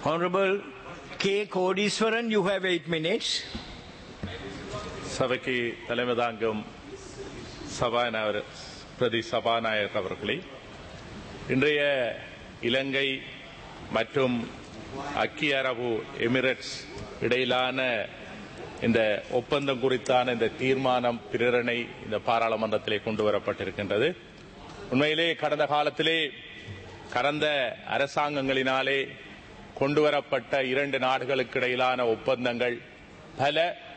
Honorable K. Kodiswaran, you have eight minutes. சபைக்கு தலைமை தாங்கும் சபாநாயகர் பிரதி சபாநாயகர் அவர்களே இன்றைய இலங்கை மற்றும் ஐக்கிய அரபு எமிரேட்ஸ் இடையிலான இந்த ஒப்பந்தம் குறித்தான இந்த தீர்மானம் பிரேரணை இந்த பாராளுமன்றத்திலே கொண்டு வரப்பட்டிருக்கின்றது உண்மையிலே கடந்த காலத்திலே கடந்த அரசாங்கங்களினாலே கொண்டுவரப்பட்ட இரண்டு நாடுகளுக்கு இடையிலான ஒப்பந்தங்கள் பல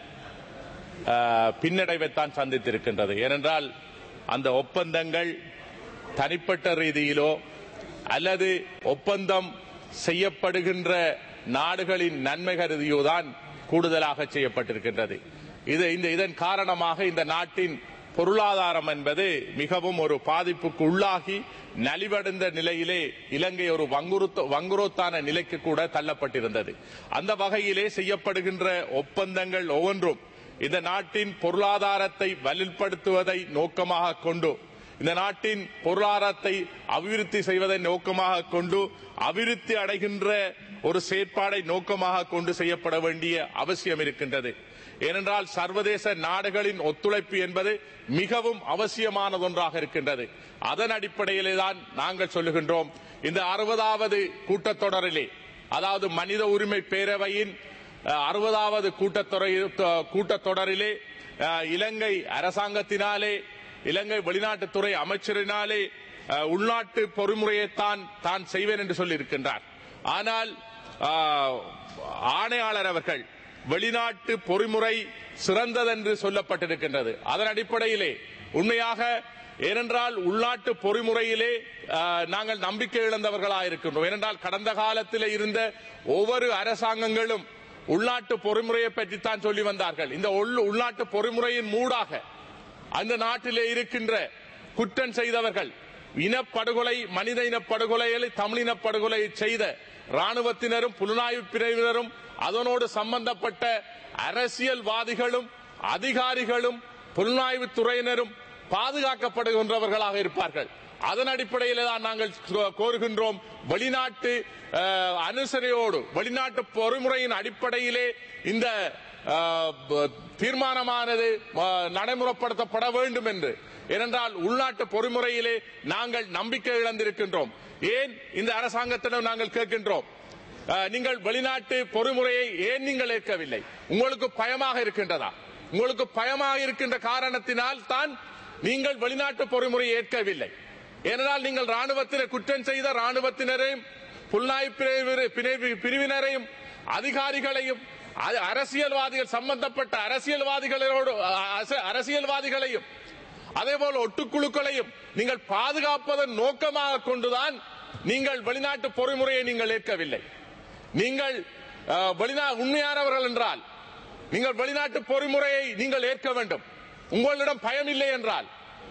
ஆஹ், பின்னடைவைத்தான் சந்தித்திருக்கின்றது ஏனென்றால் அந்த ஒப்பந்தங்கள் தனிப்பட்ட ரீதியிலோ அல்லது ஒப்பந்தம் செய்யப்படுகின்ற நாடுகளின் நன்மை கருதியோ தான் கூடுதலாக செய்யப்பட்டிருக்கின்றது இது இந்த இதன் காரணமாக இந்த நாட்டின் பொருளாதாரம் என்பது மிகவும் ஒரு பாதிப்புக்கு உள்ளாகி நலிவடைந்த நிலையிலே இலங்கை ஒரு வங்குறுத்த வங்குரோத்தான நிலைக்கு கூட தள்ளப்பட்டிருந்தது அந்த வகையிலே செய்யப்படுகின்ற ஒப்பந்தங்கள் ஒவ்வொன்றும் இந்த நாட்டின் பொருளாதாரத்தை வலுப்படுத்துவதை நோக்கமாக கொண்டு இந்த நாட்டின் பொருளாதாரத்தை அபிவிருத்தி செய்வதை நோக்கமாக கொண்டு அபிவிருத்தி அடைகின்ற ஒரு செயற்பாடை நோக்கமாக கொண்டு செய்யப்பட வேண்டிய அவசியம் இருக்கின்றது ஏனென்றால் சர்வதேச நாடுகளின் ஒத்துழைப்பு என்பது மிகவும் அவசியமானது ஒன்றாக இருக்கின்றது அதன் அடிப்படையிலே தான் நாங்கள் சொல்லுகின்றோம் இந்த அறுபதாவது கூட்டத்தொடரிலே அதாவது மனித உரிமை பேரவையின் அஹ், அறுபதாவது கூட்டத்தொடர் கூட்டத்தொடரிலே அஹ், இலங்கை அரசாங்கத்தினாலே இலங்கை வெளிநாட்டுத்துறை அமைச்சரினாலே அஹ், உள்நாட்டு பொறிமுறையைத்தான் தான் செய்வேன் என்று சொல்லியிருக்கின்றார் ஆனால் அஹ், ஆணையாளர் அவர்கள் வெளிநாட்டு பொறிமுறை சிறந்ததென்று சொல்லப்பட்டிருக்கின்றது அதன் அடிப்படையிலே உண்மையாக ஏனென்றால் உள்நாட்டு பொறிமுறையிலே அஹ், நாங்கள் நம்பிக்கை இழந்தவர்களாக இருக்கின்றோம் ஏனென்றால் கடந்த காலத்தில் இருந்த ஒவ்வொரு அரசாங்கங்களும் உள்நாட்டு பொறிமுறையை பற்றித்தான் சொல்லி வந்தார்கள் இந்த உள்- உள்நாட்டு பொறிமுறையின் மூடாக அந்த நாட்டிலே இருக்கின்ற குற்றம் செய்தவர்கள் இனப்படுகொலை மனித இனப்படுகொலைகளை தமிழின படுகொலை செய்த ராணுவத்தினரும் புலனாய்வு பிரிவினரும் அதனோடு சம்பந்தப்பட்ட அரசியல்வாதிகளும் அதிகாரிகளும் புலனாய்வு துறையினரும் பாதுகாக்கப்படுகின்றவர்களாக இருப்பார்கள் அதன் அடிப்படையில் தான் நாங்கள் கோ- கோருகின்றோம் வெளிநாட்டு அஹ், அனுசரையோடு வெளிநாட்டு பொறிமுறையின் அடிப்படையிலே இந்த அஹ், ப- தீர்மானமானது அஹ், நடைமுறைப்படுத்தப்பட வேண்டும் என்று ஏனென்றால் உள்நாட்டு பொறிமுறையிலே நாங்கள் நம்பிக்கை இழந்திருக்கின்றோம் ஏன் இந்த அரசாங்கத்திடம் நாங்கள் கேட்கின்றோம் அஹ், நீங்கள் வெளிநாட்டு பொறிமுறையை ஏன் நீங்கள் ஏற்கவில்லை உங்களுக்கு பயமாக இருக்கின்றதா உங்களுக்கு பயமாக இருக்கின்ற காரணத்தினால் தான் நீங்கள் வெளிநாட்டு பொறிமுறையை ஏற்கவில்லை ஏனென்றால் நீங்கள் ராணுவத்தினர் குற்றம் செய்த ராணுவத்தினரையும் புலனாய்வு பிரிவு- பிரிவு- பிரிவினரையும் அதிகாரிகளையும் அ- அரசியல்வாதிகள் சம்பந்தப்பட்ட அரசியல்வாதிகளோடு அ- அரசியல்வாதிகளையும் அதேபோல் ஒட்டுக்குழுக்களையும் நீங்கள் பாதுகாப்பதன் நோக்கமாக கொண்டுதான் நீங்கள் வெளிநாட்டு பொறிமுறையை நீங்கள் ஏற்கவில்லை நீங்கள் அஹ், வெளிநா உண்மையானவர்கள் என்றால் நீங்கள் வெளிநாட்டு பொறிமுறையை நீங்கள் ஏற்க வேண்டும் உங்களிடம் பயம் இல்லை என்றால்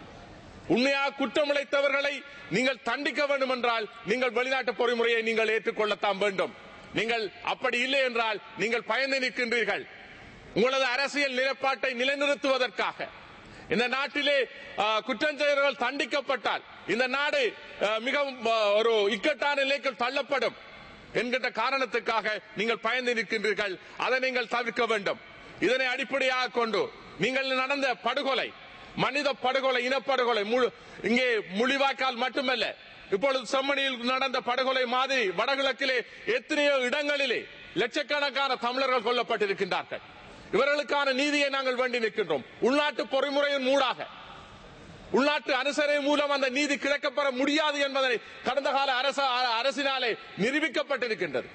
உண்மையாக குற்றம் இழைத்தவர்களை நீங்கள் தண்டிக்க வேண்டும் என்றால் நீங்கள் வெளிநாட்டு பொறிமுறையை நீங்கள் ஏற்றுக்கொள்ளத்தான் வேண்டும் நீங்கள் அப்படி இல்லை என்றால் நீங்கள் பயந்து நிற்கின்றீர்கள் உங்களது அரசியல் நிலைப்பாட்டை நிலைநிறுத்துவதற்காக இந்த நாட்டிலே ஆஹ், குற்றம் செய்தவர்கள் தண்டிக்கப்பட்டால் இந்த நாடு ஆஹ், மிகவும் ஆஹ், ஒரு இக்கட்டான நிலைக்கு தள்ளப்படும் என்கின்ற காரணத்துக்காக நீங்கள் பயந்து நிற்கின்றீர்கள் அதை நீங்கள் தவிர்க்க வேண்டும் இதனை அடிப்படையாக கொண்டு நீங்கள் நடந்த படுகொலை மனித படுகொலை இனப்படுகொலை முழு- இங்கே முள்ளிவாய்க்கால் மட்டுமல்ல இப்பொழுது செம்மணியில் நடந்த படுகொலை மாதிரி வடகிழக்கிலே எத்தனையோ இடங்களிலே லட்சக்கணக்கான தமிழர்கள் கொல்லப்பட்டிருக்கின்றார்கள் இவர்களுக்கான நீதியை நாங்கள் வேண்டி நிற்கின்றோம் உள்நாட்டு பொறிமுறையின் மூடாக உள்நாட்டு அனுசரணை மூலம் அந்த நீதி கிடைக்கப்பெற முடியாது என்பதனை கடந்த கால அரச அரசினாலே நிரூபிக்கப்பட்டிருக்கின்றது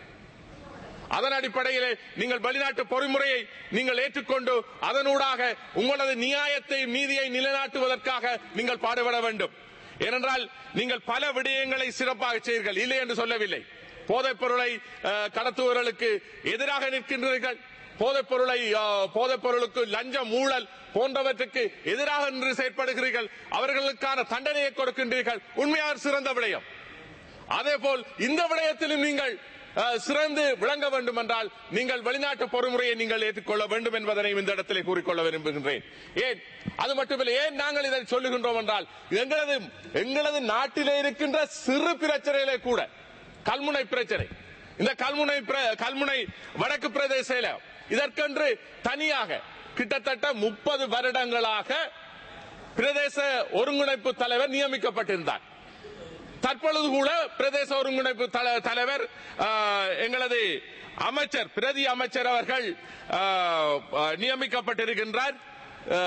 அதன் அடிப்படையிலே நீங்கள் வெளிநாட்டு பொறிமுறையை நீங்கள் ஏற்றுக்கொண்டு அதனூடாக உங்களது நியாயத்தை நீதியை நிலைநாட்டுவதற்காக நீங்கள் பாடுபட வேண்டும் ஏனென்றால் நீங்கள் பல விடயங்களை சிறப்பாக செய்வீர்கள் இல்லை என்று சொல்லவில்லை போதைப் பொருளை அஹ், கடத்துபவர்களுக்கு எதிராக நிற்கின்றீர்கள் போதைப் பொருளை அஹ், போதைப் பொருளுக்கு லஞ்சம் ஊழல் போன்றவற்றுக்கு எதிராக நின்று செயற்படுகிறீர்கள் அவர்களுக்கான தண்டனையை கொடுக்கின்றீர்கள் உண்மையாக சிறந்த விடயம் அதேபோல் இந்த விடயத்திலும் நீங்கள் அஹ், சிறந்து விளங்க வேண்டும் என்றால் நீங்கள் வெளிநாட்டு பொறுமுறையை நீங்கள் ஏற்றுக்கொள்ள வேண்டும் என்பதனை இந்த இடத்திலே கூறிக்கொள்ள விரும்புகின்றேன் ஏன் அது மட்டுமில்லை ஏன் நாங்கள் இதை சொல்லுகின்றோம் என்றால் எங்களது எங்களது நாட்டிலே இருக்கின்ற சிறு பிரச்சனையிலே கூட கல்முனை பிரச்சனை இந்த கல்முனை பிர- கல்முனை வடக்கு பிரதேச செயலகம் இதற்கென்று தனியாக கிட்டத்தட்ட முப்பது வருடங்களாக பிரதேச ஒருங்கிணைப்பு தலைவர் நியமிக்கப்பட்டிருந்தார் தற்பொழுது கூட பிரதேச ஒருங்கிணைப்பு தல- தலைவர் ஆ, எங்களது அமைச்சர் பிரதி அமைச்சர் அவர்கள் ஆ, ஆ, நியமிக்கப்பட்டிருக்கின்றார் ஆ,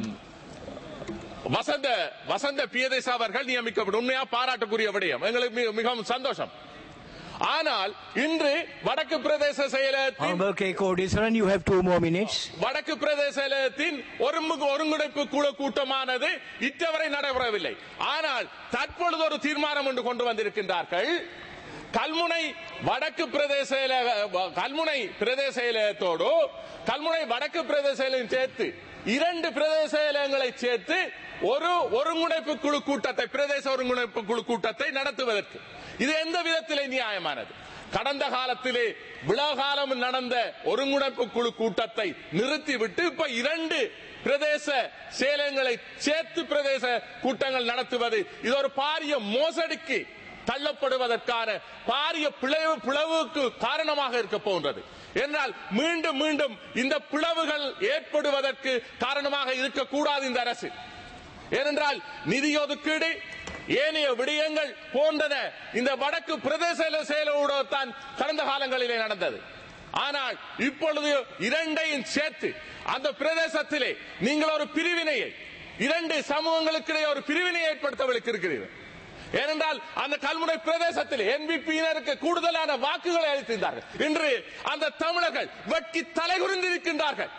வசந்த வசந்த பியதேச அவர்கள் நியமிக்கப்படும் உண்மையா பாராட்டுக்குரிய விடயம் எங்களுக்கு மிக- மிகவும் சந்தோஷம் ஆனால் இன்று வடக்கு பிரதேச செயலகத்தின் Honorable K. Kodiswaran, you have two more minutes. வடக்கு பிரதேச செயலகத்தின் ஒருங்கு- ஒருங்கிணைப்பு குழு கூட்டமானது இத்தவரை நடைபெறவில்லை ஆனால் தற்பொழுது ஒரு தீர்மானம் ஒன்று கொண்டு வந்திருக்கின்றார்கள் கல்முனை வடக்கு பிரதேச செயலக- கல்முனை பிரதேச செயலகத்தோடு கல்முனை வடக்கு பிரதேச செயலகம் சேர்த்து இரண்டு பிரதேச செயலகங்களை சேர்த்து ஒரு ஒருங்கிணைப்பு குழு கூட்டத்தை பிரதேச ஒருங்கிணைப்பு குழு கூட்டத்தை நடத்துவதற்கு இது எந்த விதத்திலே நியாயமானது கடந்த காலத்திலே விழாகாலம் நடந்த ஒருங்கிணைப்பு குழு கூட்டத்தை நிறுத்திவிட்டு இப்ப இரண்டு பிரதேச சேலங்களை சேர்த்து பிரதேச கூட்டங்கள் நடத்துவது இது ஒரு பாரிய மோசடிக்கு தள்ளப்படுவதற்கான பாரிய பிளவு பிளவுக்கு காரணமாக இருக்க போன்றது என்றால் மீண்டும் மீண்டும் இந்த பிளவுகள் ஏற்படுவதற்கு காரணமாக இருக்கக்கூடாது இந்த அரசு ஏனென்றால் நிதி ஒதுக்கீடு ஏனைய விடயங்கள் போன்றன இந்த வடக்கு பிரதேச செயலோடத்தான் கடந்த காலங்களிலே நடந்தது ஆனால் இப்பொழுது இரண்டையும் சேர்த்து அந்த பிரதேசத்திலே நீங்கள் ஒரு பிரிவினையை இரண்டு சமூகங்களுக்கிடையே ஒரு பிரிவினை ஏற்படுத்த இருக்கிறீர்கள் ஏனென்றால் அந்த கல்முனை பிரதேசத்தில் என்பிபியினருக்கு கூடுதலான வாக்குகளை அளித்திருந்தார்கள் இன்று அந்த தமிழர்கள் வெட்கி தலைகுறிந்திருக்கின்றார்கள்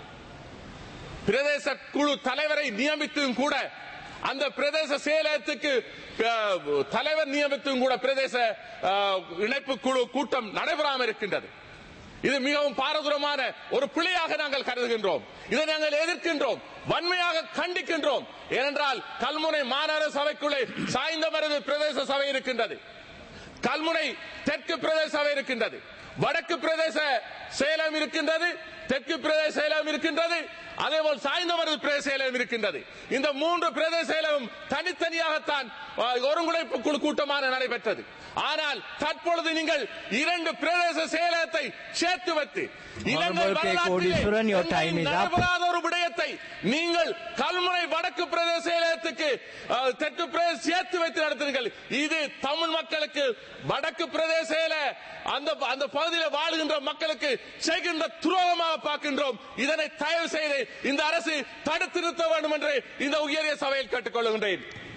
பிரதேச குழு தலைவரை நியமித்தும் கூட அந்த பிரதேச செயலகத்துக்கு அஹ், தலைவர் நியமித்தும் கூட பிரதேச அஹ், இணைப்பு குழு கூட்டம் நடைபெறாமல் இருக்கின்றது இது மிகவும் பாரதூரமான ஒரு பிழையாக நாங்கள் கருதுகின்றோம் இதை நாங்கள் எதிர்க்கின்றோம் வன்மையாக கண்டிக்கின்றோம் ஏனென்றால் கல்முனை மாநகர சபைக்குள்ளே சாய்ந்தமருது பிரதேச சபை இருக்கின்றது கல்முனை தெற்கு பிரதேச சபை இருக்கின்றது வடக்கு பிரதேச செயலம் இருக்கின்றது தெற்கு பிரதேச செயலம் இருக்கின்றது அதேபோல் சாய்ந்தமருது பிரதேச செயலம் இருக்கின்றது இந்த மூன்று பிரதேச செயலமும் தனித்தனியாகத்தான் அஹ், ஒருங்கிணைப்பு குழு கூட்டமான நடைபெற்றது ஆனால் தற்பொழுது நீங்கள் இரண்டு பிரதேச செயலகத்தை சேர்த்து வைத்து இலங்கை Honorable K. வரலாற்றிலே Kodiswaran, your time is up. நடைபெறாத ஒரு விடயத்தை நீங்கள் கல்முனை வடக்கு பிரதேச செயலகத்துக்கு அஹ், தெற்கு பிரதேச சேர்த்து வைத்து நடத்துங்கள் இது தமிழ் மக்களுக்கு வடக்கு பிரதேச செயல அந்த அந்த பகுதியில் வாழுகின்ற மக்களுக்கு செய்கின்ற துரோகமாக பார்க்கின்றோம் இதனை தயவு செய்து இந்த அரசு தடுத்து நிறுத்த வேண்டும் என்று இந்த உயரிய சபையில் கேட்டுக்கொள்கின்றேன்